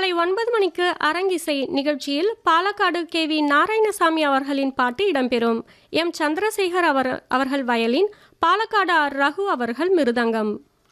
காலை ஒன்பது மணிக்கு அரங்கிசை நிகழ்ச்சியில் பாலக்காடு கே வி நாராயணசாமி அவர்களின் பாட்டு இடம்பெறும் எம் சந்திரசேகர் அவர் அவர்கள் வயலின் பாலக்காடு ஆர் ரகு அவர்கள் மிருதங்கம்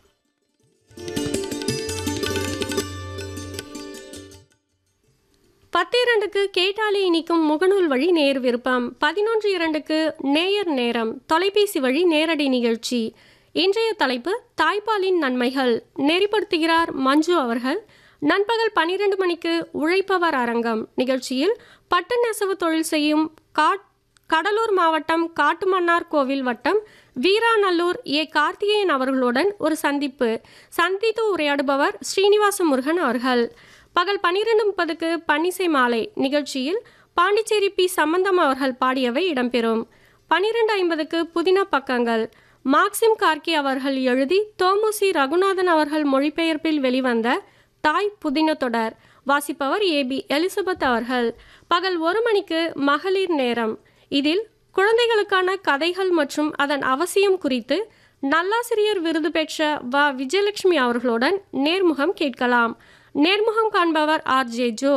பத்து இரண்டுக்கு கேட்டாலே இனிக்கும் முகநூல் வழி நேர் விருப்பம் பதினொன்று இரண்டுக்கு நேயர் நேரம் தொலைபேசி வழி நேரடி நிகழ்ச்சி இன்றைய தலைப்பு தாய்ப்பாலின் நன்மைகள் நெறிப்படுத்துகிறார் மஞ்சு அவர்கள் நண்பகல் பன்னிரண்டு மணிக்கு உழைப்பவர் அரங்கம் நிகழ்ச்சியில் பட்டு நெசவு தொழில் செய்யும் காட் கடலூர் மாவட்டம் காட்டுமன்னார் கோவில் வட்டம் வீராநல்லூர் ஏ கார்த்திகேயன் அவர்களுடன் ஒரு சந்திப்பு சந்தித்து உரையாடுபவர் ஸ்ரீனிவாச முருகன் அவர்கள் பகல் பன்னிரெண்டு முப்பதுக்கு பன்னிசை மாலை நிகழ்ச்சியில் பாண்டிச்சேரி பி சம்பந்தம் அவர்கள் பாடியவை இடம்பெறும் பன்னிரெண்டு ஐம்பதுக்கு புதின பக்கங்கள் மார்க்சிம் கார்கி அவர்கள் எழுதி தோமுசி ரகுநாதன் அவர்கள் மொழிபெயர்ப்பில் வெளிவந்த தாய் புதின தொடர் வாசிப்பவர் ஏபி எலிசபெத் அவர்கள் பகல் ஒரு மணிக்கு மகளிர் நேரம் இதில் குழந்தைகளுக்கான கதைகள் மற்றும் அதன் அவசியம் குறித்து நல்லாசிரியர் விருது பெற்ற வ விஜயலட்சுமி அவர்களுடன் நேர்முகம் கேட்கலாம் நேர்முகம் காண்பவர் ஆர் ஜே ஜோ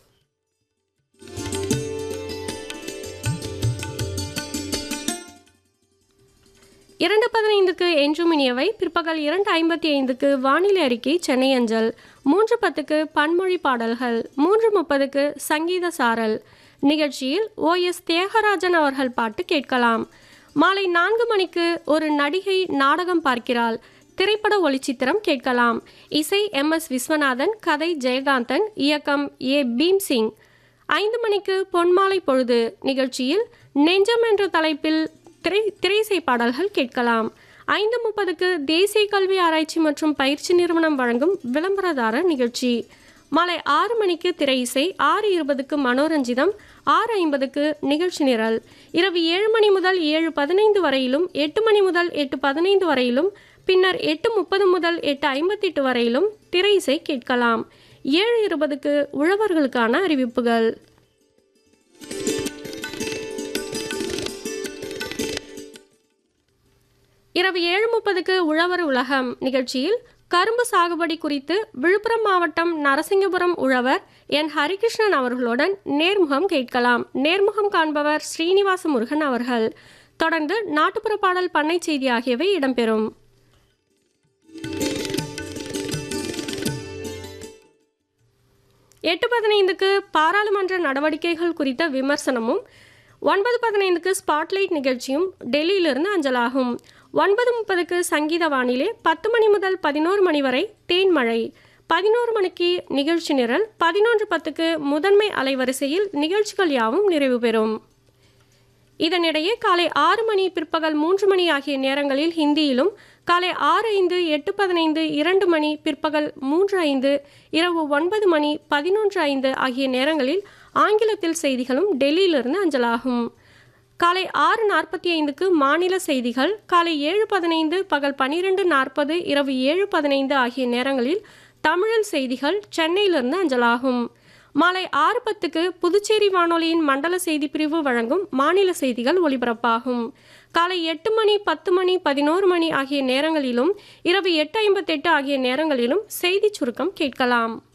இரண்டு பதினைந்துக்கு என்றும் இனியவை பிற்பகல் இரண்டு ஐம்பத்தி ஐந்துக்கு வானிலை அறிக்கை சென்னை அஞ்சல் மூன்று பத்துக்கு பன்மொழி பாடல்கள் மூன்று முப்பதுக்கு சங்கீத சாரல் நிகழ்ச்சியில் ஓ எஸ் தியாகராஜன் அவர்கள் பாட்டு கேட்கலாம் மாலை நான்கு மணிக்கு ஒரு நடிகை நாடகம் பார்க்கிறாள் திரைப்பட ஒளிச்சித்திரம் கேட்கலாம் இசை எம் எஸ் விஸ்வநாதன் கதை ஜெயகாந்தன் இயக்கம் ஏ பீம் சிங் ஐந்து மணிக்கு பொன்மாலை பொழுது நிகழ்ச்சியில் நெஞ்சம் என்ற தலைப்பில் திரை திரைசை பாடல்கள் கேட்கலாம் ஐந்து முப்பதுக்கு தேசிய கல்வி ஆராய்ச்சி மற்றும் பயிற்சி நிறுவனம் வழங்கும் விளம்பரதாரர் நிகழ்ச்சி மாலை ஆறு மணிக்கு திரை இசை ஆறு இருபதுக்கு மனோரஞ்சிதம் ஆறு ஐம்பதுக்கு நிகழ்ச்சி நிரல் இரவு ஏழு மணி முதல் ஏழு பதினைந்து வரையிலும் எட்டு மணி முதல் எட்டு பதினைந்து வரையிலும் பின்னர் எட்டு முப்பது முதல் எட்டு ஐம்பத்தெட்டு வரையிலும் திரை இசை கேட்கலாம் ஏழு இருபதுக்கு உழவர்களுக்கான அறிவிப்புகள் இரவு ஏழு முப்பதுக்கு உழவர் உலகம் நிகழ்ச்சியில் கரும்பு சாகுபடி குறித்து விழுப்புரம் மாவட்டம் நரசிங்கபுரம் உழவர் என் ஹரிகிருஷ்ணன் அவர்களுடன் நேர்முகம் கேட்கலாம் நேர்முகம் காண்பவர் ஸ்ரீனிவாச முருகன் அவர்கள் தொடர்ந்து நாட்டுப்புற பாடல் பண்ணை செய்தி ஆகியவை இடம்பெறும் எட்டு பதினைந்துக்கு பாராளுமன்ற நடவடிக்கைகள் குறித்த விமர்சனமும் ஒன்பது பதினைந்துக்கு ஸ்பாட்லைட் நிகழ்ச்சியும் டெல்லியிலிருந்து அஞ்சலாகும் ஒன்பது முப்பதுக்கு சங்கீத வானிலை பத்து மணி முதல் பதினோரு மணி வரை தேன்மழை பதினோரு மணிக்கு நிகழ்ச்சி நிரல் பதினொன்று பத்துக்கு முதன்மை அலைவரிசையில் நிகழ்ச்சிகள் யாவும் நிறைவு பெறும் இதனிடையே காலை ஆறு மணி பிற்பகல் மூன்று மணி ஆகிய நேரங்களில் ஹிந்தியிலும் காலை ஆறு ஐந்து எட்டு பதினைந்து இரண்டு மணி பிற்பகல் மூன்று ஐந்து இரவு ஒன்பது மணி பதினொன்று ஐந்து ஆகிய நேரங்களில் ஆங்கிலத்தில் செய்திகளும் டெல்லியிலிருந்து அஞ்சலாகும் காலை ஆறு நாற்பத்தி ஐந்துக்கு மாநில செய்திகள் காலை ஏழு பதினைந்து பகல் பன்னிரெண்டு நாற்பது இரவு ஏழு பதினைந்து ஆகிய நேரங்களில் தமிழில் செய்திகள் சென்னையிலிருந்து அஞ்சலாகும் மாலை ஆறு பத்துக்கு புதுச்சேரி வானொலியின் மண்டல செய்தி பிரிவு வழங்கும் மாநில செய்திகள் ஒலிபரப்பாகும் காலை எட்டு மணி பத்து மணி பதினோரு மணி ஆகிய நேரங்களிலும் இரவு எட்டு ஐம்பத்தெட்டு ஆகிய நேரங்களிலும் செய்திச் சுருக்கம் கேட்கலாம்